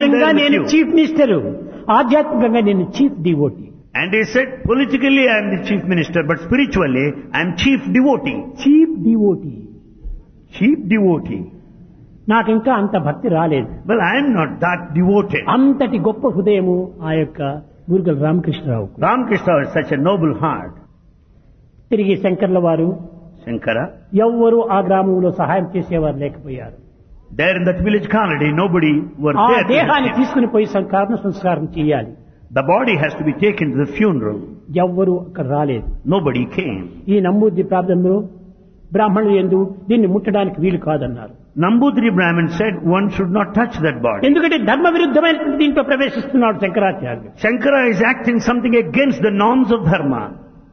రాజకీయంగా there with నేను you. Chief minister ఆధ్యాత్మికంగా నేను chief devotee And he said, politically I am the chief minister, but spiritually I am chief devotee. Chief devotee Chief devotee. నాకు ఇంకా అంత భక్తి రాలేదు Well, I am not that devoted. అంతటి గొప్ప హృదయము ఆ యొక్క గురుగల రామకృష్ణరావుకు Ramakrishna has such a noble heart. తిరిగి శంకర్ల వారు Shankara, ఎవ్వరూ ఆ గ్రామంలో సహాయం చేసేవారు లేకపోయారు there in that village colony, nobody were ఆ there. to దేహాన్ని help him. తీసుకుని పోయి సంకారణ సంస్కారం చేయాలి The body has to be taken to the funeral. ఎవ్వరూ అక్కడ రాలేదు Nobody came. ఈ నమ్మూద్ది ప్రాబ్లంలో బ్రాహ్మణులు ఎందు దీన్ని ముట్టడానికి వీలు కాదన్నారు Nambudri Brahmin said one should not touch that body. ఎందుకంటే ధర్మ విరుద్ధమైనటువంటి దీంట్లో ప్రవేశిస్తున్నాడు శంకరాచార్యులు Shankara is acting something against the norms of dharma.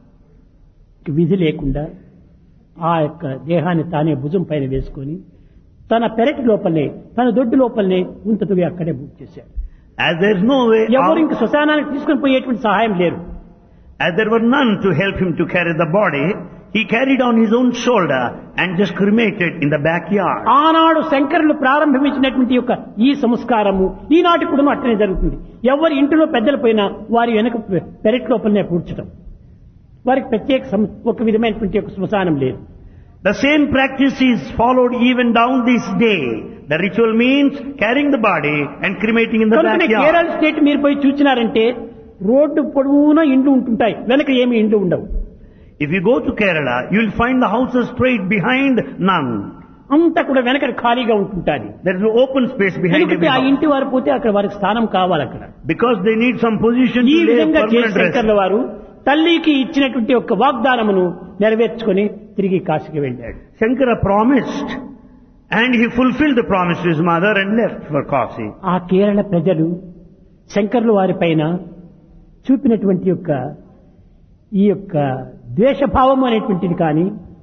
విధి లేకుండా ఆ యొక్క దేహాన్ని తానే భుజం పైన వేసుకొని తన పెరటి లోపలనే తన దొడ్డు లోపలనే ఉంతతుగా అక్కడే బుక్ చేశాడు As there is no way ఎవరు out, ఇంక శ్మశానానికి తీసుకుని పోయేటువంటి సహాయం లేరు as there were none to help him to carry the body, he carried on his own shoulder and just cremated in the backyard. ఆనాడు శంకరులు ప్రారంభించినటువంటి యొక్క ఈ సంస్కారము ఈనాటి కూడా అట్టనే జరుగుతుంది ఎవరి ఇంటిలో పెద్దలు పోయినా వారి వెనక పెరటి లోపలనే పూడ్చడం వారికి ప్రత్యేక సం- ఒక విధమైనటువంటి ఒక శ్మశానం లేదు The same practice is followed even down this day. The ritual means carrying the body and cremating in the కనుకనే backyard. కేరళ స్టేట్ మీరు పోయి చూసినారంటే రోడ్డు పొడవునా ఇండ్లు ఉంటుంటాయి వెనక ఏమి ఇండ్లు ఉండవు If you go to Kerala, you will find the houses straight behind none. అంతా కూడా వెనక ఖాళీగా ఉంటుంటాది There is no open space behind every ఎందుకంటే ఆ house. ఇంటి వారు పోతే అక్కడ వారికి స్థానం కావాలి అక్కడ Because they need some position ఈ to lay a విధంగా చేసి permanent rest. శంకర్ల వారు తల్లికి ఇచ్చినటువంటి ఒక వాగ్దానమును నెరవేర్చుకొని తిరిగి కాశీకి వెళ్ళాడు Shankara promised and he fulfilled the promise to his mother and left for Kasi. ఆ కేరళ ప్రజలు శంకర్ల వారి పైన చూపినటువంటి యొక్క ఈ యొక్క ద్వేషభావము అనేటువంటిది కానీ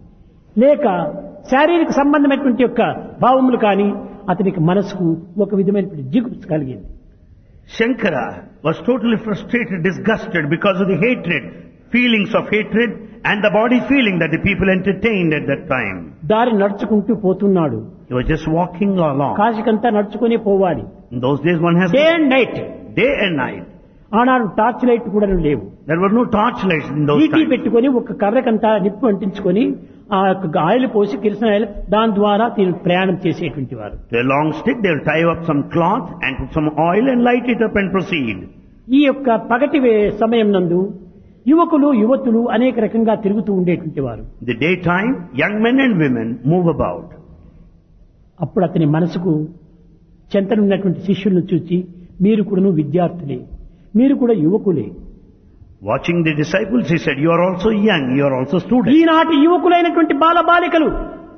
లేక శారీరక సంబంధమైనటువంటి యొక్క భావములు కానీ అతనికి మనసుకు ఒక విధమైనటువంటి జిగుప్స్ కలిగింది Shankara was totally frustrated, disgusted because of the hatred, feelings of hatred and the body feeling that the people entertained at that time. దారి నడుచుకుంటూ పోతున్నాడు He was just walking along. కాశీకంతా నడుచుకుని పోవాలి In those days one has day and night day and night. ఆనాడు torch light కూడా లేవు There were no torchlights in those ET times. పెట్టుకొని ఒక కర్రకంతా నిప్పు అంటించుకొని ఆ యొక్క ఆయిల్ పోసి కిరసన ఆయిల్ దాని ద్వారా దీని ప్రయాణం చేసేటువంటి వారు To a long stick, they'll tie up some cloth and put some oil and light it up and proceed. ఈ యొక్క పగటి వే- సమయం నందు యువకులు యువతులు అనేక రకంగా తిరుగుతూ ఉండేటువంటి వారు In the daytime, young men and women move about. అప్పుడు అతని మనసుకు చెంతనున్నటువంటి శిష్యులను చూచి మీరు కూడాను విద్యార్థులే మీరు కూడా యువకులే Watching the disciples, he said, you are also young, you are also students. ఈనాటి యువకులైనటువంటి బాలబాలికలు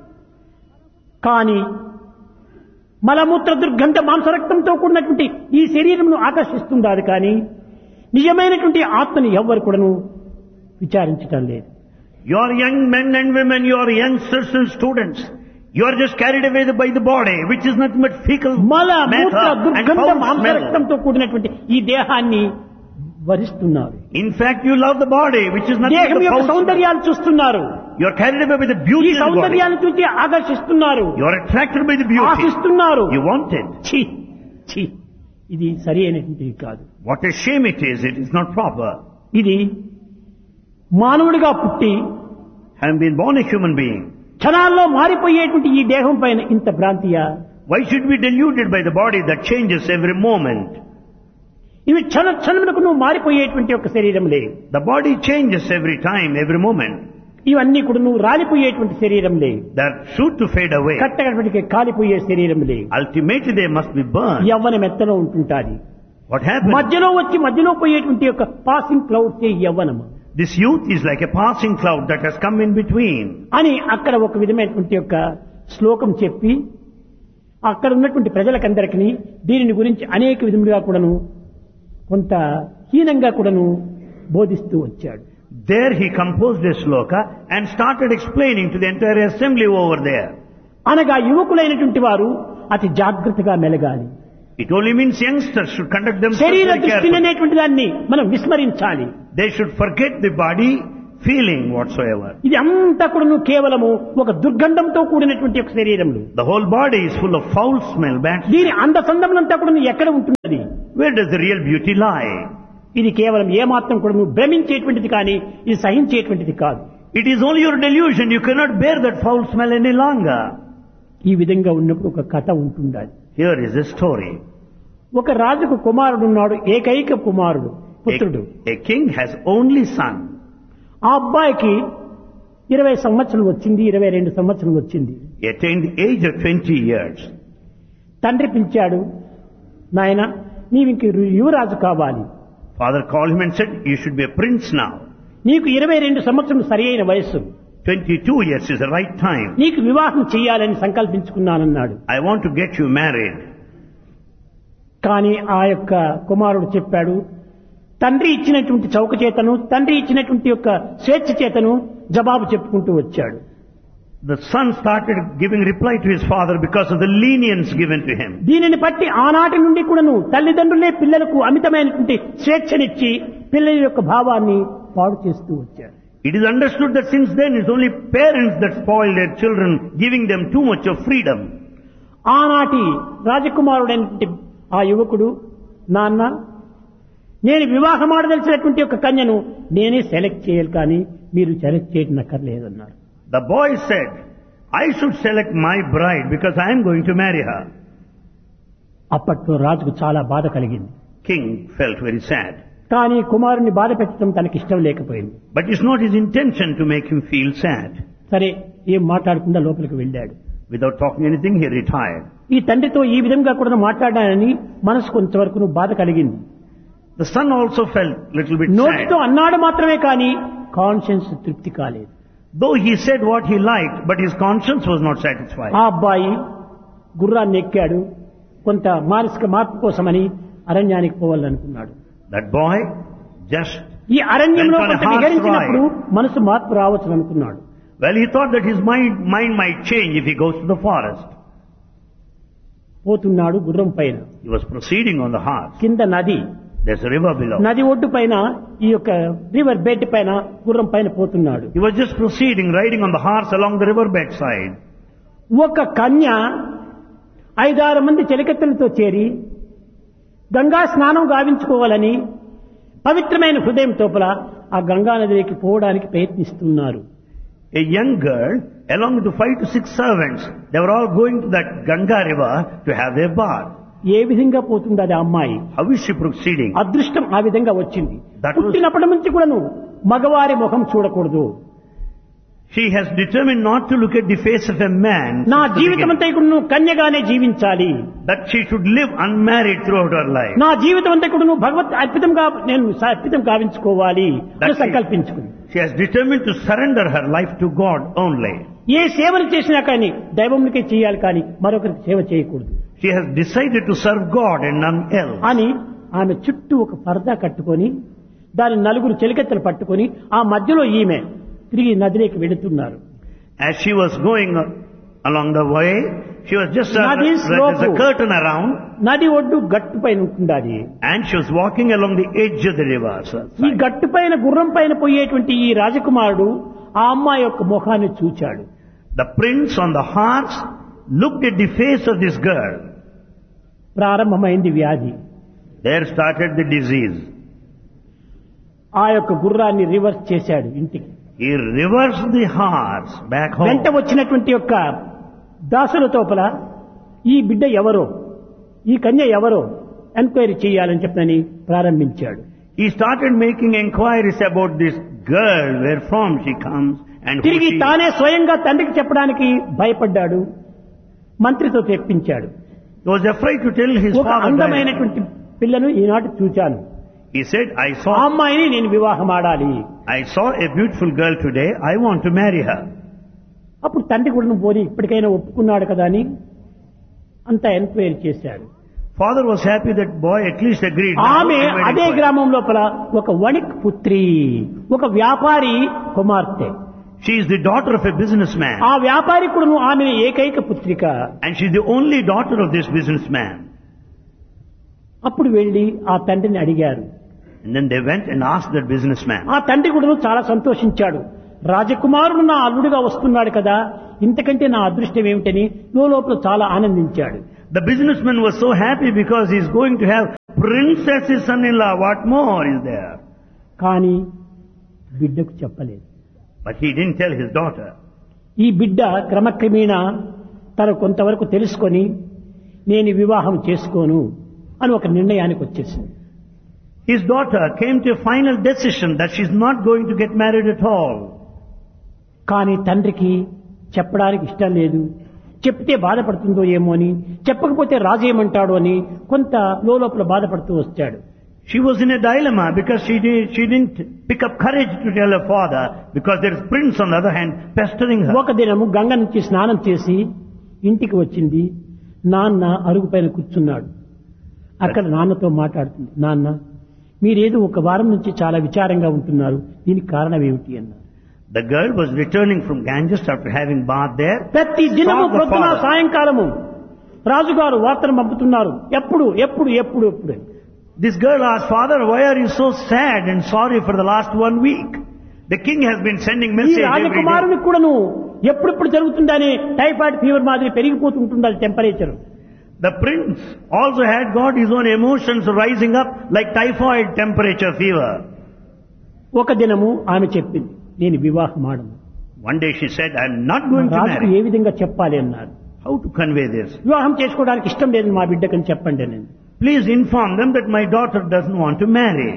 కానీ మలమూత్ర దుర్గంధ మాంసరక్తంతో కూడినటువంటి ఈ శరీరంను ఆకర్షిస్తుండాలి కానీ నిజమైనటువంటి ఆత్మని ఎవ్వరు కూడాను విచారించటం లేదు You are young men and women, you are youngsters and students. You are just carried away by the body, which is nothing but fecal మల మూత్ర matter and దుర్గంధ foul smell. మాంసరక్తంతో కూడినటువంటి ఈ దేహాన్ని వరిస్తున్నారు In fact, you love the body, which is nothing దేహం but the యొక్క foul smell. సౌందర్యాలు చూస్తున్నారు You are carried away by the ఈ beauty of the body. సౌందర్యాన్ని చూసి ఆకర్షిస్తున్నారు You are attracted by the beauty. ఆశిస్తున్నారు You want it. ఛీ ఛీ ఇది సరి అయినటువంటిది కాదు What a shame it is, it is not proper. ఇది మానవుడిగా పుట్టి Having been born a human being, క్షణాల్లో మారిపోయేటువంటి ఈ దేహం పైన ఇంత భ్రాంతియా why should we be deluded by the body that changes every moment? ఇవి క్షణ క్షణములకు నువ్వు మారిపోయేటువంటి ఒక శరీరంలే The body changes every time, every moment. ఇవన్నీ కూడా నువ్వు రాలిపోయేటువంటి శరీరంలే They're sure to fade away. కట్టగడపటికి కాలిపోయే శరీరంలే Ultimately they must be burned. యవ్వనం ఎత్తలో ఉంటుంటాది What happens? మధ్యలో వచ్చి మధ్యలో పోయేటువంటి యొక్క పాసింగ్ క్లౌడ్స్ యవ్వనము This youth is like a passing cloud that has come in between. అని అక్కడ ఒక విధమైనటువంటి యొక్క శ్లోకం చెప్పి అక్కడ ఉన్నటువంటి ప్రజలకందరికీ దీనిని గురించి అనేక విధములుగా కూడాను కొంత హీనంగా కూడాను బోధిస్తూ వచ్చాడు There he composed a sloka and started explaining to the entire assembly over there. అనగా యువకులైనటువంటి వారు అతి జాగ్రత్తగా మెలగాలి It only means youngsters should conduct themselves శరీర very దృష్టిని carefully. అనేటువంటి దాన్ని మనం విస్మరించాలి They should forget the body feeling whatsoever. ఇది అంతా కూడా నువ్వు కేవలము ఒక దుర్గంధంతో కూడినటువంటి ఒక శరీరములు The whole body is full of foul smell, bad smell. దీని అందసందములంతా కూడా నువ్వు ఎక్కడ ఉంటున్నది Where does the real beauty lie? ఇది కేవలం ఏమాత్రం కూడా నువ్వు భ్రమించేటువంటిది కానీ ఇది సహించేటువంటిది కాదు It is only your delusion. You cannot bear that foul smell any longer. ఈ విధంగా ఉన్నప్పుడు ఒక కథ ఉంటుండాలి Here is a story. ఒక రాజుకు కుమారుడు ఉన్నాడు ఏకైక కుమారుడు పుత్రుడు A, a king has only son. ఆ అబ్బాయికి ఇరవై సంవత్సరం వచ్చింది ఇరవై రెండు సంవత్సరం వచ్చింది He attained the age of 20 years. తండ్రి పిలిచాడు నాయన నీవు ఇంక యువరాజు కావాలి Father called him and said, you should be a prince now. నీకు ఇరవై రెండు సంవత్సరం సరి అయిన వయస్సు 22 years is the right time. నీకు వివాహం చేయాలని సంకల్పించుకున్నానన్నాడు I want to get you married. కానీ ఆ యొక్క కుమారుడు చెప్పాడు తండ్రి ఇచ్చినటువంటి చౌక చేతను తండ్రి ఇచ్చినటువంటి యొక్క స్వేచ్ఛ చేతను జవాబు చెప్పుకుంటూ వచ్చాడు The son started giving reply to his father because of the lenience given to him. దీనిని బట్టి ఆనాటి నుండి కూడాను తల్లిదండ్రులే పిల్లలకు అమితమైనటువంటి స్వేచ్ఛనిచ్చి పిల్లల యొక్క భావాన్ని పాడు చేస్తూ వచ్చారు It is understood that since then it's only parents that spoil their children, giving them too much of freedom. ఆనాటి రాజకుమారుడైనటువంటి ఆ యువకుడు నాన్న నేను వివాహం ఆడదలిచినటువంటి ఒక కన్యను నేనే సెలెక్ట్ చేయాలి కానీ మీరు సెలెక్ట్ చేయడం అక్కర్లేదన్నారు The boy said, I should select my bride because I am going to marry her. అప్పట్లో రాజుకు చాలా బాధ కలిగింది King felt very sad. కానీ కుమారుని బాధ పెట్టడం తనకి ఇష్టం లేకపోయింది But it's not his intention to make him feel sad. సరే ఏం మాట్లాడకుండా లోపలికి వెళ్ళాడు Without talking anything, he retired. ఈ తండ్రితో ఈ విధంగా కూడా మాట్లాడానని మనసు కొంతవరకు బాధ కలిగింది The son also felt little bit నోటితో sad. అన్నాడు మాత్రమే కానీ కాన్షియన్స్ తృప్తి కాలేదు Though he said what he liked, but his conscience was not satisfied. ఆ అబ్బాయి గుర్రాన్ని ఎక్కాడు కొంత మానసిక మార్పు కోసమని అరణ్యానికి పోవాలనుకున్నాడు That boy just, ఈ అరణ్యంలో Went on a కొంత horse విహరించినప్పుడు మనసు మార్పు రావచ్చు అనుకున్నాడు well, he thought that his mind, mind might change if he goes to the forest. పోతున్నాడు గుర్రం పైన He was proceeding on the horse. కింద నది There's a river below. నది ఒడ్డు పైన ఈ యొక్క రివర్ బెడ్ పైన గుర్రం పైన పోతున్నాడు He was just proceeding, riding on the horse along the riverbed side. ఒక కన్య ఐదారు మంది చెలికత్తెలతో చేరి గంగా స్నానం గావించుకోవాలని పవిత్రమైన హృదయం తోపల ఆ గంగా నదిలోకి పోవడానికి ప్రయత్నిస్తున్నారు A young girl, along with the five to six servants, they were all going to that Ganga river to have their bath. ఏ విధంగా పోతుంది అది ఆ అమ్మాయి How is she proceeding? అదృష్టం ఆ విధంగా వచ్చింది That was- పుట్టినప్పటి నుంచి కూడాను మగవారి ముఖం చూడకూడదు She has determined not to look at the face of a man. నా since the జీవితం beginning. అంతా కూడా నువ్వు కన్యగానే జీవించాలి That she should live unmarried throughout her life. నా జీవితం అంతా కూడా నువ్వు భగవత్ అర్పితంగా నేను అర్పితం గావించుకోవాలి అని That's it. సంకల్పించుకుంది She has determined to surrender her life to God only. ఏ సేవలు చేసినా కానీ దైవమునికే చేయాలి కానీ మరొకరికి సేవ చేయకూడదు She has decided to serve God and none else. అని ఆమె చుట్టూ ఒక పరదా కట్టుకొని దాని నలుగురు చెలికెత్తలు పట్టుకొని ఆ మధ్యలో ఈమె తిరిగి నదిలోకి వెళుతున్నారు As she was going uh, along the way, she was just uh, Nadi there's a slope. curtain around నది ఒడ్డు గట్టు పైన ఉంటుంది అది and she was walking along the edge of the river. So, ఈ గట్టు పైన గుర్రం పైన పోయేటువంటి ఈ రాజకుమారుడు ఆ అమ్మాయి యొక్క ముఖాన్ని చూచాడు the prince on the horse looked at the face of this girl. ప్రారంభమైంది వ్యాధి There started the disease. ఆ యొక్క గుర్రాన్ని రివర్స్ చేశాడు ఇంటికి He reversed the horse back home. వెంట వచ్చినటువంటి యొక్క దాసుల తోపల ఈ బిడ్డ ఎవరో ఈ కన్య ఎవరో ఎంక్వైరీ చేయాలని చెప్పని ప్రారంభించాడు He started making inquiries about this girl, where from she comes and who తిరిగి she is. తానే స్వయంగా తండ్రికి చెప్పడానికి భయపడ్డాడు మంత్రితో తెప్పించాడు He was afraid to tell his ఒక father. that. అందమైనటువంటి పిల్లను ఈనాటి చూచాను He said, I ఆ saw, అమ్మాయిని నేను వివాహం ఆడాలి I saw a beautiful girl today. I want to marry her. అప్పుడు తండ్రి కూడా నువ్వు పోని ఇప్పటికైనా ఒప్పుకున్నాడు కదా అని అంతా ఎంక్వైరీ చేశాడు Father was happy that boy at least agreed. ఆమె Now, I made అదే inquiry. గ్రామం లోపల ఒక వణిక్ పుత్రి ఒక వ్యాపారి కుమార్తె She is the daughter of a businessman. ఆ వ్యాపారి కూడా ఆమె ఏకైక పుత్రిక And she's the only daughter of this businessman. అప్పుడు వెళ్లి ఆ తండ్రిని అడిగారు And then they went and asked that businessman. ఆ తండ్రి కూడా చాలా సంతోషించాడు రాజకుమారుడు నా అల్లుడిగా వస్తున్నాడు కదా ఇంతకంటే నా అదృష్టం ఏమిటని లోపల చాలా ఆనందించాడు The businessman was so happy because he's going to have princess his son-in-law. What more is there? కానీ బిడ్డకు చెప్పలేదు But he didn't tell his daughter. ఈ బిడ్డ క్రమక్రమేణా తను కొంతవరకు తెలుసుకొని నేను వివాహం చేసుకోను అని ఒక నిర్ణయానికి వచ్చేసింది His daughter came to a final decision that she's not going to get married at all. కానీ తండ్రికి చెప్పడానికి ఇష్టం లేదు చెప్తే బాధపడుతుందో ఏమో అని చెప్పకపోతే రాజు ఏమంటాడు అని కొంత లోపల బాధపడుతూ వచ్చాడు She was in a dilemma because she, did, she didn't pick up courage to tell her father because there is prince on the other hand pestering her. ఒక దినము గంగ నుంచి స్నానం చేసి ఇంటికి వచ్చింది నాన్న అరుగు పైన కూర్చున్నాడు అక్కడ నాన్నతో మాట్లాడుతుంది నాన్న మీరేదో ఒక వారం నుంచి చాలా విచారంగా ఉంటున్నారు దీనికి కారణం ఏమిటి అన్నారు The girl was returning from Ganges after having bath there. ప్రతి దినము Saw the ప్రొద్దున father. సాయంకాలము రాజుగారు వార్తను పంపుతున్నారు ఎప్పుడు ఎప్పుడు ఎప్పుడు ఎప్పుడు అని. This girl asked, Father, why are you so sad and sorry for the last one week? The king has been sending ఈ message every day. రాజకుమారునికి కూడాను ఎప్పుడెప్పుడు జరుగుతుందని టైఫాయిడ్ ఫీవర్ మాదిరి పెరిగిపోతుంటుంది temperature The prince also had got his own emotions rising up like typhoid temperature fever. ఒక దినము ఆమె చెప్పింది నేను వివాహం ఆడను One day she said, I'm not going to రాజుకు marry. ఏ విధంగా చెప్పాలి అన్నారు How to convey this? వివాహం చేసుకోవడానికి ఇష్టం లేదు మా బిడ్డకని చెప్పండి నేను Please inform them that my daughter doesn't want to marry.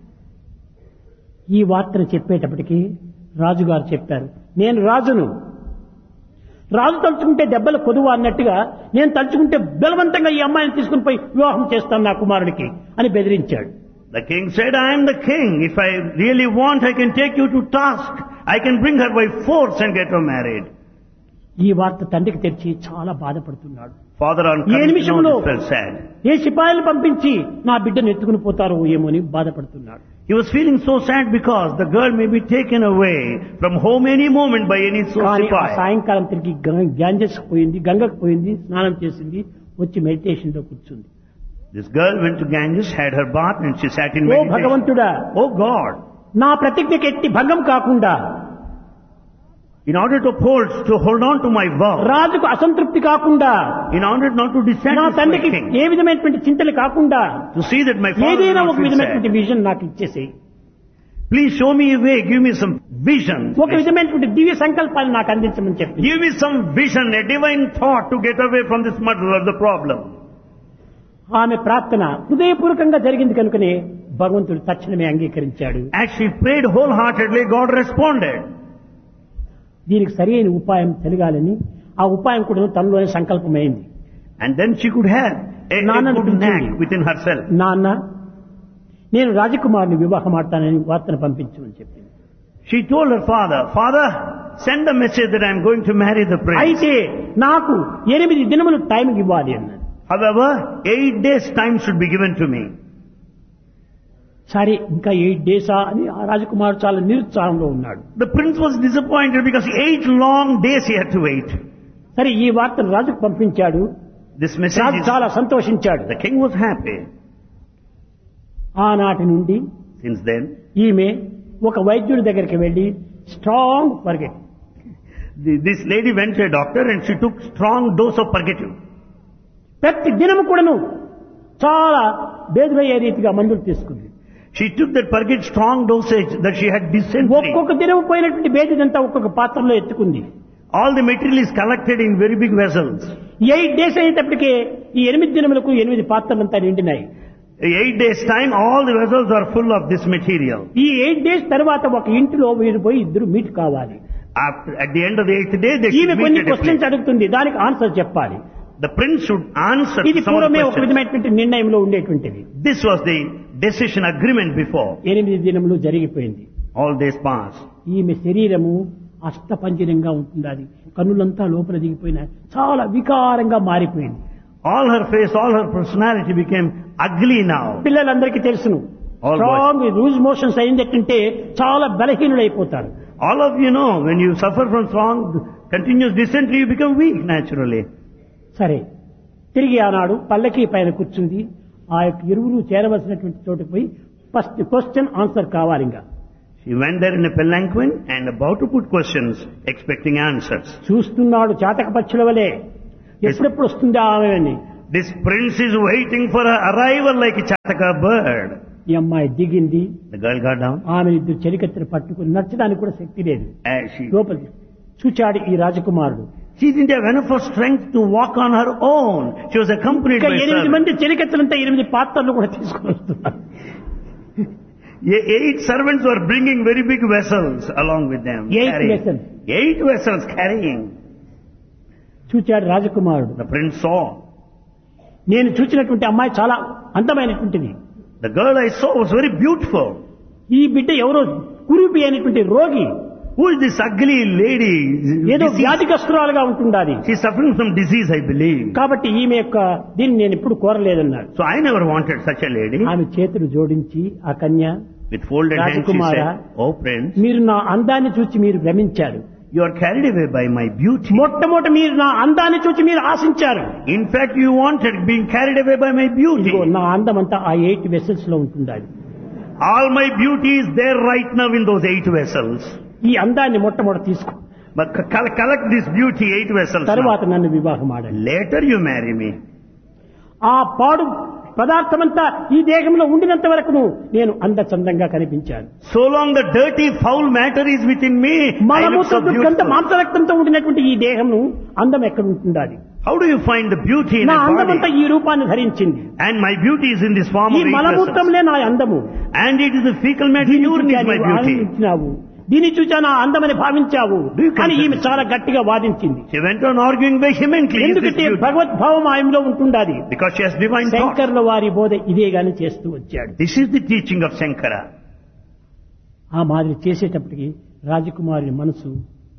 ఈ వార్తను చెప్పేటప్పటికి రాజుగారు చెప్పారు నేను రాజును రాజు తలుచుకుంటే దెబ్బలు కొదువు అన్నట్టుగా నేను తలుచుకుంటే బలవంతంగా ఈ అమ్మాయిని తీసుకుని పోయి వివాహం చేస్తాను నా కుమారుడికి అని బెదిరించాడు The king said, I am the king. If I really want, I can take you to task. I can bring her by force and get her married. ఈ వార్త తండ్రికి తెరిచి చాలా బాధపడుతున్నాడు Father on A coming to know నిమిషంలో this felt sad. ఏ సిపాయిలు పంపించి నా బిడ్డను ఎత్తుకుని పోతారో ఏమో అని బాధపడుతున్నాడు He was feeling so sad because the girl may be taken away from home any moment by any so కానీ ఆ sipai. సాయంకాలం తిరిగి గం- గ్యాంజెస్ పోయింది గంగకు పోయింది స్నానం చేసింది వచ్చి మెడిటేషన్ లో కూర్చుంది This girl went to Ganges, had her bath and she sat in oh meditation. భగవంతుడా Oh God, నా ప్రతిజ్ఞకి ఎట్టి భంగం కాకుండా in order to hold, to hold on to my vow, రాజుకు అసంతృప్తి కాకుండా in order not to నా dissatisfy తండ్రికి king, ఏ విధమైనటువంటి చింతలు కాకుండా to see that my father ఏదైనా will ఒక not feel విధమైనటువంటి sad. విజన్ నాకు ఇచ్చేసేయి Please show me a way, give me some vision. ఒక విధమైనటువంటి దివ్య సంకల్పాన్ని నాకు అందించమని చెప్పి Give me some vision, a divine thought to get away from this muddle of the problem. ఆమె ప్రార్థన హృదయపూర్వకంగా జరిగింది కనుకనే భగవంతుడు తక్షణమే అంగీకరించాడు As she prayed wholeheartedly, God responded. దీనికి సరైన ఉపాయం తెలియాలని ఆ ఉపాయం కూడా తనలోనే సంకల్పమైంది And then she could have a, a Nana good పిలిచింది. knack within herself. నాన్న నేను రాజకుమారుని వివాహం ఆడతానని వార్తను పంపించమని చెప్పింది She told her father, Father, send the message that I am going to marry the prince. అయితే నాకు ఎనిమిది దినములు టైం ఇవ్వాలి అన్నది However, eight days time should be given to me. సరే ఇంకా ఎయిట్ డేసా అని ఆ రాజకుమారుడు చాలా నిరుత్సాహంలో ఉన్నాడు The prince was disappointed because eight long days he had to wait. సరే ఈ వార్తను రాజుకు పంపించాడు This message రాజు is, చాలా సంతోషించాడు the king was happy. ఆనాటి నుండి Since then, ఈమె ఒక వైద్యుడి దగ్గరికి వెళ్లి strong purgative the- this lady went to a doctor and she took strong dose of purgative. ప్రతి దినము కూడాను చాలా బేదమయ్యే రీతిగా మందులు తీసుకుంది She took that purgate strong dosage that she had dysentery. ఒక్కొక్క దినం పోయినటువంటి బేదిదంతా ఒక్కొక్క పాత్రలో ఎత్తుకుంది All the material is collected in very big vessels. Eight days అయ్యేటప్పటికే ఈ ఎనిమిది దినములకు ఎనిమిది పాత్రలంతా నిండినాయి Eight days time, all the vessels are full of this material. ఈ ఎయిట్ డేస్ తర్వాత ఒక ఇంటిలో వీరు పోయి ఇద్దరు మీట్ కావాలి After, at the end of the eighth day, they ఈమె should కొన్ని meet at a questions place. అడుగుతుంది దానికి ఆన్సర్ చెప్పాలి The prince should answer ఇది some of the పూర్వమే ఒక questions. విధమైనటువంటి నిర్ణయంలో ఉండేటువంటిది This was the decision agreement before. ఎనిమిది దినములు జరిగిపోయింది All days passed. ఈమె శరీరము అష్టపంజరంగా ఉంటుంది అది కన్నులంతా లోపల దిగిపోయినాయి చాలా వికారంగా మారిపోయింది All her face, all her personality became ugly now. పిల్లలందరికీ తెలుసును All స్ట్రాంగ్ లూజ్ మోషన్స్ అయిందంటే చాలా బలహీనులైపోతారు All of you know, when you suffer from strong, continuous dysentery, you become weak naturally. సరే తిరిగి ఆనాడు పల్లకి పైన కూర్చుంది ఆ యొక్క ఇరువురు చేరవలసినటువంటి చోటుకు పోయి ఫస్ట్ క్వశ్చన్ ఆన్సర్ కావాలి ఇంకా She went there in a palanquin and about to put questions, expecting answers. చూస్తున్నాడు చాతక పక్షుల వలె ఎప్పుడెప్పుడు వస్తుందా ఆమె అని This prince is waiting for her arrival like a Chataka bird. ఈ అమ్మాయి దిగింది The girl got down. ఆమె ఇద్దరు చెలికత్తెలు పట్టుకుని నచ్చడానికి కూడా శక్తి లేదు As she, లోపలికి చూచాడు ఈ రాజకుమారుడు she didn't have enough of strength to walk on her own. She was accompanied ఇంకా by ఎనిమిది servants. మంది చెలికత్తెలంతా ఎనిమిది పాత్రలు కూడా తీసుకుని వస్తున్నారు Ye- Eight servants were bringing very big vessels along with them. Eight carrying- vessels. Eight vessels carrying. చూచాడు రాజకుమారుడు The prince saw. నేను చూసినటువంటి అమ్మాయి చాలా అందమైనటువంటిది The girl I saw was very beautiful. ఈ బిడ్డ ఎవరో కురూపి అయినటువంటి రోగి Who is this ugly lady? ఏదో Disease. వ్యాధిగ్రస్తురాలుగా ఉంటుండాలి She's suffering from disease, I believe. కాబట్టి ఈమె యొక్క దీన్ని నేను ఎప్పుడు కోరలేదన్నాడు So I never wanted such a lady. ఆమె చేతులు జోడించి ఆ కన్య With folded hands, she Rajakumara. said, Oh prince, మీరు నా అందాన్ని చూచి మీరు భ్రమించారు you are carried away by my beauty. మొట్టమొదటి మీరు నా అందాన్ని చూచి మీరు ఆశించారు In fact, you wanted being carried away by my beauty. ఇదిగో నా అందం అంతా ఆ ఎయిట్ వెసల్స్ లో ఉంటుండాలి All my beauty is there right now in those eight vessels. ఈ అందాన్ని మొట్టమొదటి తీసుకో But c- col- collect this beauty, eight vessels. తరువాత now. నన్ను వివాహం ఆడండి Later you marry me. ఆ పాడు పదార్థమంతా ఈ దేహంలో ఉండినంత వరకు నేను అందచందంగా కనిపించాను So long the dirty, foul matter is within me, I look so మలమూత్ర దుర్గంధ beautiful. మాంసరక్తంతో ఉండినటువంటి ఈ దేహంను అందం ఎక్కడ ఉంటుండాలి How do you find the beauty in నా a అందమంతా body? ఈ రూపాన్ని ధరించింది And my beauty is in this form ఈ of eight vessels. మలమూత్రంలే నా అందము And it is the fecal matter దీన్ని urine చూచా is my నీవు beauty. ఆనందించినావు దీన్ని చూచా నా అందమని భావించావు Do you కానీ consider- ఈమె చాలా గట్టిగా వాదించింది She went on arguing vehemently. Is this ఎందుకంటే beauty? భగవద్భావం ఆమెలో ఉంటుండాలి Because she has divine thought. శంకర్ల వారి బోధ ఇదే గాని చేస్తూ వచ్చాడు This is the teaching of Shankara. ఆ మాదిరి చేసేటప్పటికి రాజకుమారి మనసు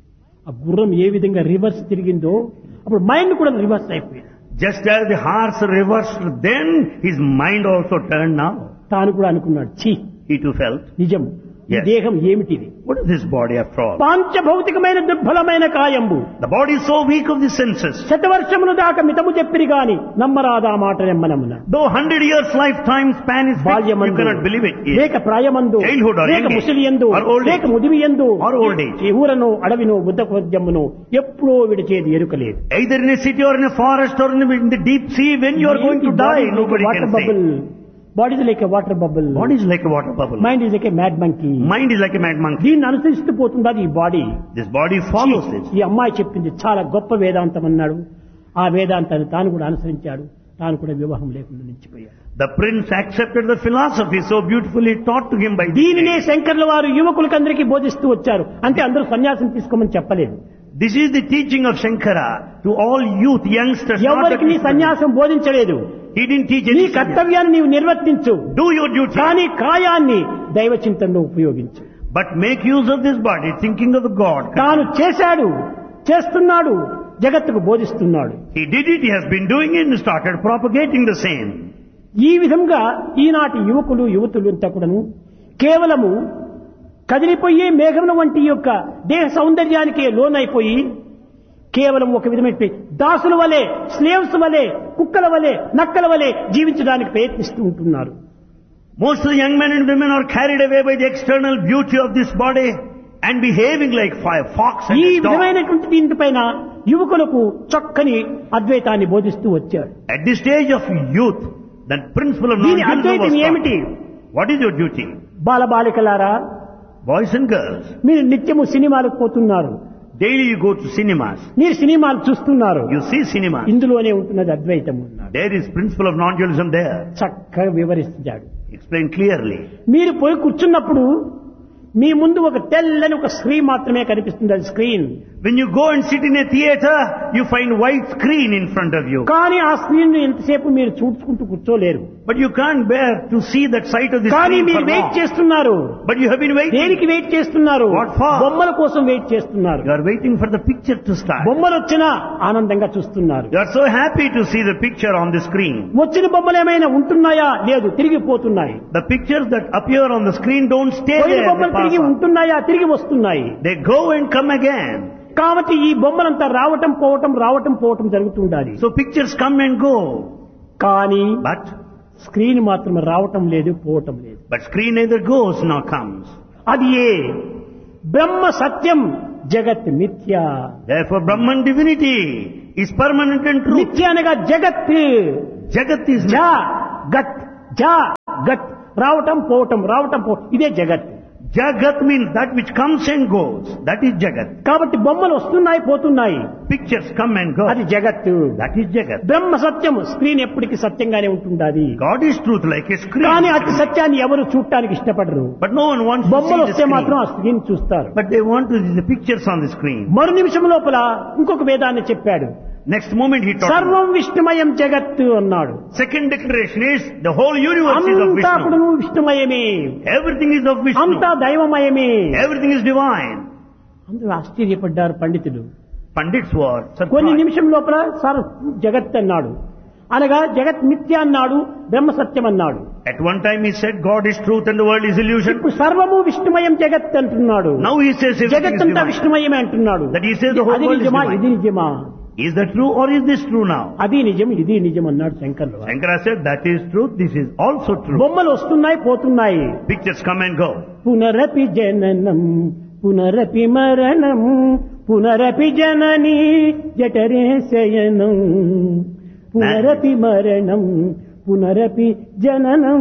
ఆ గుర్రం ఏ విధంగా రివర్స్ తిరిగిందో అప్పుడు మైండ్ కూడా రివర్స్ అయిపోయింది Just as the horse reversed then, his mind also turned now. తాను కూడా అనుకున్నాడు ఛీ He too felt, నిజం ఈ Yes. దేహం ఏమిటిది what is this body after all? పాంచభౌతికమైన దుర్బలమైన కాయంబు The body is so weak of the senses. శతవర్షములు దాకా మితము చెప్పిరి గాని నమ్మరాదా మాట నెమ్మనమున Though hundred years lifetime span is fixed, you బాల్యమందు cannot believe it. Yes. లేక ప్రాయమందు Childhood or లేక young age, ముసలి ఎందు or old age. లేక ముదివి ఎందు Or old age. ఈ ఊరను అడవిను బుద్ధపద్యమును ఎప్పుడో విడిచేది ఎరుకలేదు Either in a city or in a forest or in the, in the deep sea, when you are going to die, nobody water can bubble say. Body is like water bubble Body is like a water bubble. Mind is like mad monkey Mind is like a mad monkey. దీన్ని అనుసరిస్తూ పోతుండదు ఈ body This body follows this. ఈ అమ్మాయి చెప్పింది చాలా గొప్ప వేదాంతం అన్నాడు ఆ వేదాంతాన్ని తాను కూడా అనుసరించాడు తాను కూడా వివాహం లేకుండా నిలిచిపోయాడు The prince accepted the philosophy so beautifully taught to him by దీనినే శంకర్ల వారు యువకులకందరికీ బోధిస్తూ వచ్చారు అంటే అందరూ సన్యాసం తీసుకోమని చెప్పలేదు This is the teaching of Shankara to all youth, youngsters. not ఎవరికి నీ that- సన్యాసం బోధించలేదు He didn't teach నీ any sannyas. కర్తవ్యాన్ని నీవు నిర్వర్తించు Do your duty, కానీ కాయాన్ని దైవ చింతనలో ఉపయోగించు but make use of this body, thinking of the God. తాను చేశాడు చేస్తున్నాడు జగత్తుకు బోధిస్తున్నాడు He did it, he has been doing it and started propagating the same. ఈ విధంగా ఈనాటి యువకులు యువతులు అంతా కూడాను కేవలము కదిలిపోయే మేఘముల వంటి యొక్క దేహ సౌందర్యానికి లోనైపోయి కేవలం ఒక విధమైన దాసుల వలె స్లేవ్స్ వలె కుక్కల వలె నక్కల వలె జీవించడానికి ప్రయత్నిస్తూ ఉంటున్నారు Most of the young men and women are carried away by the external beauty of this body and behaving like fi- fox and ఈ a dog. విధమైనటువంటి దీనిపైన యువకులకు చక్కని అద్వైతాన్ని బోధిస్తూ వచ్చాడు At this stage of youth, that principle of దీని non-dualism అద్వైతం was ఏమిటి taught. What is your duty? బాలబాలికలారా Boys and girls, మీరు నిత్యము సినిమాలకు పోతున్నారు daily you go to cinemas. మీరు సినిమాలు చూస్తున్నారు You see cinemas. ఇందులోనే ఉంటున్నది అద్వైతము అన్నాడు There is principle of non-dualism there. చక్కగా వివరిస్తాడు Explain clearly. మీరు పోయి కూర్చున్నప్పుడు మీ ముందు ఒక తెల్లని ఒక స్క్రీన్ మాత్రమే కనిపిస్తుంది అది screen When you go and sit in a theater, you find white screen in front of you. కానీ ఆ స్క్రీన్ ఎంతసేపు మీరు చూసుకుంటూ కూర్చోలేరు But you can't bear to see that sight of the కానీ screen మీరు for వెయిట్ long. చేస్తున్నారు But you have been waiting. దేనికి వెయిట్ చేస్తున్నారు What for? బొమ్మల కోసం వెయిట్ చేస్తున్నారు You are waiting for the picture to start. బొమ్మలు వచ్చినా ఆనందంగా చూస్తున్నారు You are so happy to see the picture on the screen. వచ్చిన బొమ్మలు ఏమైనా ఉంటున్నాయా లేదు తిరిగి పోతున్నాయి The pictures that appear on the screen don't stay పోయిన there. They, బొమ్మలు pass తిరిగి on. ఉంటున్నాయా తిరిగి వస్తున్నాయి they go and come again. కాబట్టి ఈ బొమ్మలంతా రావటం పోవటం రావటం పోవటం జరుగుతుండాలి So pictures come and go. కానీ But స్క్రీన్ మాత్రం రావటం లేదు పోవటం లేదు But screen neither goes nor comes. అది ఏ బ్రహ్మ సత్యం జగత్ మిథ్య Therefore Brahman divinity is permanent and true. మిథ్య అనగా జగత్ Jagat is జా గత్ జా గత్ రావటం పోవటం రావటం పో ఇదే జగత్ Jagat means that which comes and goes. That is Jagat. కాబట్టి బొమ్మలు వస్తున్నాయి పోతున్నాయి Pictures come and go. అది జగత్ That is Jagat. బ్రహ్మ సత్యం స్క్రీన్ ఎప్పటికీ సత్యంగానే ఉంటుండాది God is truth like a screen. కానీ అతి సత్యాన్ని ఎవరు చూడటానికి ఇష్టపడరు But no one wants to బొమ్మలు see the వస్తే మాత్రం screen. ఆ స్క్రీన్ చూస్తారు But they want to see the pictures on the screen. మరు నిమిషం లోపల ఇంకొక వేదాన్ని చెప్పాడు Next moment he taught. సర్వం విష్ణుమయం జగత్తు అన్నాడు Second declaration is the whole universe is of అంతా కూడా Vishnu. విష్ణుమయమే Everything is of Vishnu. అంతా దైవమయమే Everything is divine. అందరూ ఆశ్చర్యపడ్డారు పండితులు Pandits were కొన్ని surprised. నిమిషం లోపల సర్ జగత్ అన్నాడు అనగా జగత్ మిథ్య అన్నాడు బ్రహ్మ సత్యం అన్నాడు At one time he said God is truth and the world is illusion. ఇప్పుడు సర్వము విష్ణుమయం జగత్ అంటున్నాడు Now he says everything జగత్ is అంతా divine. విష్ణుమయమే అంటున్నాడు That he says the whole అది world is నిజమా divine. ఇది నిజమా Is that true or is this true now? అది నిజం ఇది నిజం అన్నాడు శంకర్లు Shankara said that is truth, this is also true. బొమ్మలు వస్తున్నాయి పోతున్నాయి Pictures come and go. పునరపి జననం పునరపి మరణం పునరపి జనని జఠరే శయనం పునరపి మరణం పునరపి జననం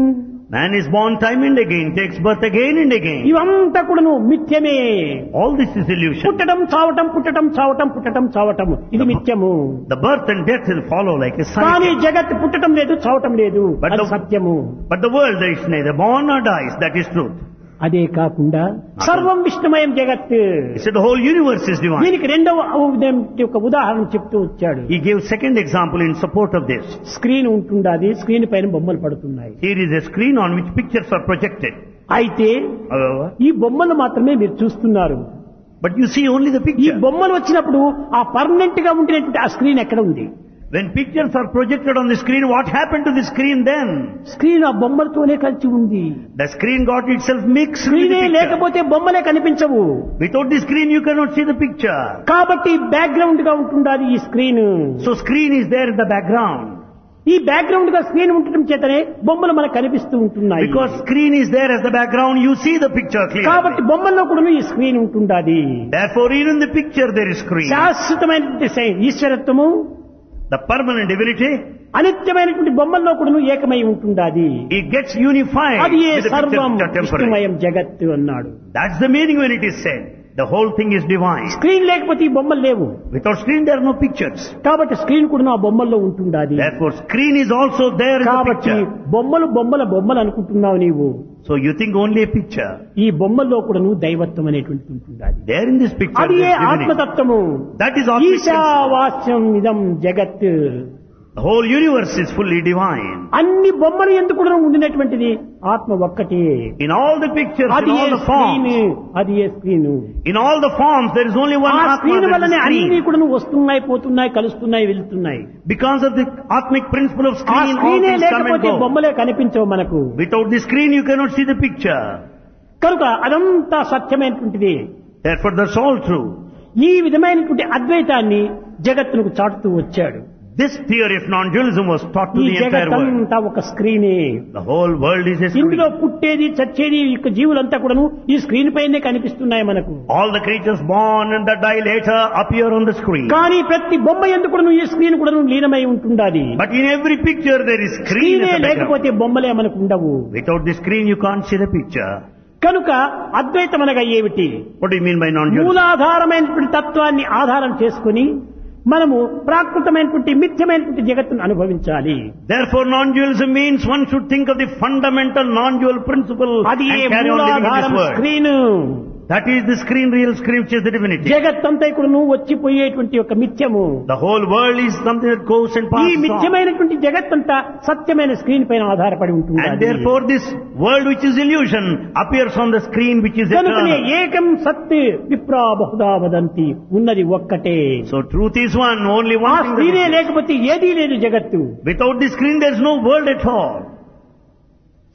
Man is born time and again, takes birth again and again. ఇవంతా కూడాను మిథ్యమే All this is illusion. పుట్టడం చావటం పుట్టడం చావటం పుట్టడం చావటం ఇది మిథ్యము The birth and death will follow like a కానీ cycle. జగత్ పుట్టడం లేదు చావటం లేదు But అది the- సత్యము But the world is neither born nor dies, that is truth. అదే కాకుండా సర్వం విష్ణుమయం జగత్ He said the whole universe is divine. దీనికి రెండవ ఉదాహరణ యొక్క ఉదాహరణ చెప్తూ వచ్చాడు He gave second example in support of this. Screen ఉంటుండాది స్క్రీన్ పైన బొమ్మలు పడుతున్నాయి Here is a screen on which pictures are projected. అయితే However, ఈ బొమ్మలు మాత్రమే మీరు చూస్తున్నారు but you see only the ఈ picture. బొమ్మలు వచ్చినప్పుడు ఆ పర్మనెంట్ గా ఉండినటువంటి ఆ స్క్రీన్ ఎక్కడ ఉంది When pictures are projected on the screen, what happened to the screen then? Screen ఆ బొమ్మలతోనే కలిసి ఉంది The screen got itself mixed with స్క్రీనే the picture. లేకపోతే బొమ్మలే కనిపించవు Without the screen, you cannot see the picture. కాబట్టి background గా ఉంటుండాలి ఈ screen So screen is there in the background. ఈ బ్యాక్గ్రౌండ్ గా స్క్రీన్ ఉండటం చేతనే బొమ్మలు మనకు కనిపిస్తూ ఉంటున్నాయి Because screen is there as the background, you see the picture కాబట్టి clearly. బొమ్మల్లో కూడా ఈ స్క్రీన్ ఉంటుండాది Therefore, even in the picture there is screen. శాశ్వతమైనటువంటి సై- ఈశ్వరత్వము The permanent divinity, అనిత్యమైనటువంటి బొమ్మల్లో కూడా ఏకమై ఉంటుండాది it gets unified అది ఏ with the pictures సర్వం which are temporary. విష్ణుమయం జగత్తు అన్నాడు That's the meaning when it is said. The whole thing is divine. Screen లేకపోతే ఈ బొమ్మలు లేవు Without screen, there are no pictures. కాబట్టి స్క్రీన్ కూడా ఆ బొమ్మల్లో ఉంటుండాది Therefore, screen is also there in the కాబట్టి picture. బొమ్మలు బొమ్మల బొమ్మలు అనుకుంటున్నావు నీవు So you think only a picture. ఈ బొమ్మల్లో కూడా నువ్వు దైవత్వం అనేటువంటిది ఉంటుండాది There in this picture, అది ఏ there is divinity. ఆత్మతత్వము That is Atmic principle. ఈశావాస్యం ఇదం జగత్ The whole universe is fully divine. అన్ని బొమ్మలు ఎందుకు కూడా ఉండినటువంటిది ఆత్మ ఒక్కటే In all the pictures, అది in ఏ all the స్క్రీన్ forms, అది ఏ screen in all the forms, there is only one ఆ Atma, స్క్రీన్ there is వల్లనే a అన్ని screen. కూడా వస్తున్నాయి పోతున్నాయి కలుస్తున్నాయి వెళ్తున్నాయి Because of the Atmic principle of ఆ screen, all స్క్రీనే things come and లేకపోతే go. బొమ్మలే కనిపించవు మనకు Without the screen, you cannot see the picture. కనుక అదంతా సత్యమైనటువంటిది Therefore, that's all true. ఈ విధమైనటువంటి అద్వైతాన్ని జగత్తునకు చాటుతూ వచ్చాడు This theory of non-dualism was taught to ఈ the entire world. జగత్తంతా ఒక స్క్రీనే The whole world is a ఇందులో screen. పుట్టేది చచ్చేది ఈ యొక్క జీవులంతా కూడాను ఈ స్క్రీన్ పైనే కనిపిస్తున్నాయి మనకు All the creatures born and that die later appear on the screen. కానీ ప్రతి బొమ్మ ఎందుకు కూడాను ఈ స్క్రీన్ కూడాను లీనమై ఉంటుండాలి But in every picture there is screen స్క్రీనే as a background. లేకపోతే బొమ్మలే మనకు ఉండవు Without the screen you can't see the picture. కనుక అద్వైతం అనగా ఏమిటి What do you mean by non-dualism? మూలాధారమైనటువంటి తత్వాన్ని ఆధారం చేసుకుని మనము ప్రాకృతమైనటువంటి మిథ్యమైనటువంటి జగత్తును అనుభవించాలి Therefore non-dualism means one should think of the fundamental non-dual principle అది ఏ and carry on living in మూలాధారం this world. Screen That is the screen, real screen which is the divinity. జగత్తంతా ఇక్కడ నువ్వు వచ్చిపోయేటువంటి ఒక మిథ్యము The whole world is something that goes and ఈ passes on. మిథ్యమైనటువంటి జగత్తంతా సత్యమైన స్క్రీన్ పైన ఆధారపడి ఉంటుంది And therefore this world which is illusion appears on the screen which is కనుకనే eternal. ఏకం సత్ విప్రా బహుదా వదంతి ఉన్నది ఒక్కటే So truth is one, only ఆ one thing. that స్క్రీనే exists. లేకపోతే ఏదీ లేదు జగత్తు Without the screen there is no world at all.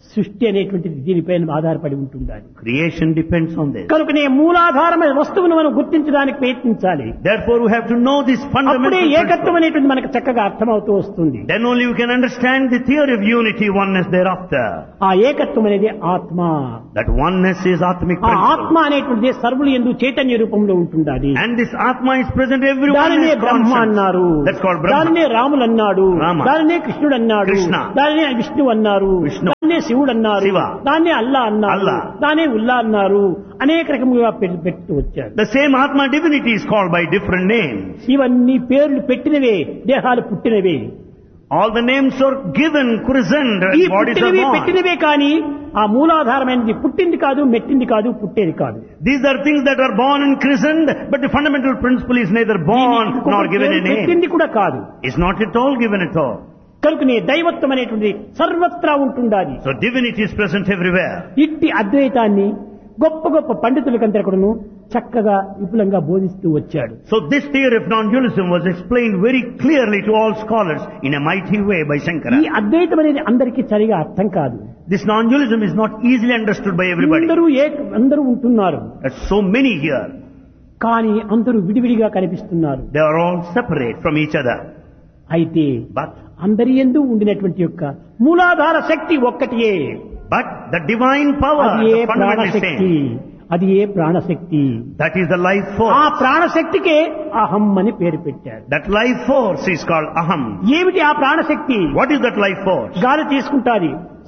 సృష్టి అనేటువంటిది దీనిపైన ఆధారపడి ఉంటుండాలి Creation depends on this. కనుకనే మూలాధారమైన వస్తువును మనం గుర్తించడానికి ప్రయత్నించాలి Therefore, we have to know this అప్పుడే fundamental ఏకత్వం principle. అనేటువంటి మనకు చక్కగా అర్థమవుతూ వస్తుంది Then only you can understand the theory of unity, oneness thereafter. ఆ ఏకత్వం అనేది ఆత్మ That oneness is Atmic ఆ principle. ఆత్మ అనేటువంటిది సర్వులు ఎందు చైతన్య రూపంలో ఉంటుండాలి And this Atma is present everywhere. దానినే as బ్రహ్మ conscience. అన్నారు That's called Brahma. దానినే రాములు అన్నాడు రామ. దానినే కృష్ణుడు అన్నాడు కృష్ణ. దానినే విష్ణు అన్నారు విష్ణు. దాన్నే శివుడు అన్నారు శివ. దాన్నే అల్లా అన్నారు అల్లా. దానే ఉల్లా అన్నారు అనేక రకములుగా పెట్టి పెడుతూ వచ్చారు The same Atma divinity is called by different names. ఇవన్నీ పేర్లు పెట్టినవే దేహాలు పుట్టినవే All the names are given, christened, ఈ and bodies are పుట్టినవి born. పెట్టినవే కానీ ఆ మూలాధారమైనది పుట్టింది కాదు మెట్టింది కాదు పుట్టేది కాదు These are things that are born and christened, but the fundamental principle is neither born దీనికి nor ఇంకొక given పేరు a name. పెట్టింది కూడా కాదు It's not at all given at all. కనుకనే దైవత్వం అనేటువంటిది సర్వత్రా ఉంటుండాలి So divinity is present everywhere. ఇట్టి అద్వైతాన్ని గొప్ప గొప్ప పండితులకందరూ చక్కగా విపులంగా బోధిస్తూ వచ్చాడు So this theory of non-dualism was explained very clearly to all scholars in a mighty way by ఈ Shankara. అద్వైతం అనేది అందరికీ సరిగా అర్థం కాదు This non-dualism is not easily understood by everybody. అందరూ ఏ అందరూ ఉంటున్నారు There's so many here. కానీ అందరూ విడివిడిగా కనిపిస్తున్నారు They are all separate from each other. అయితే But, అందరి ఎందు ఉండినటువంటి యొక్క మూలాధార శక్తి ఒక్కటియే but the divine power, అది ఏ the fundamental ప్రాణశక్తి same, అది ఏ ప్రాణశక్తి that is the life ఆ force. ప్రాణశక్తికే అహం అని పేరు పెట్టారు That life force is called aham. ఏమిటి ఆ ప్రాణశక్తి What is that life force? గాలి తీసుకుంటాది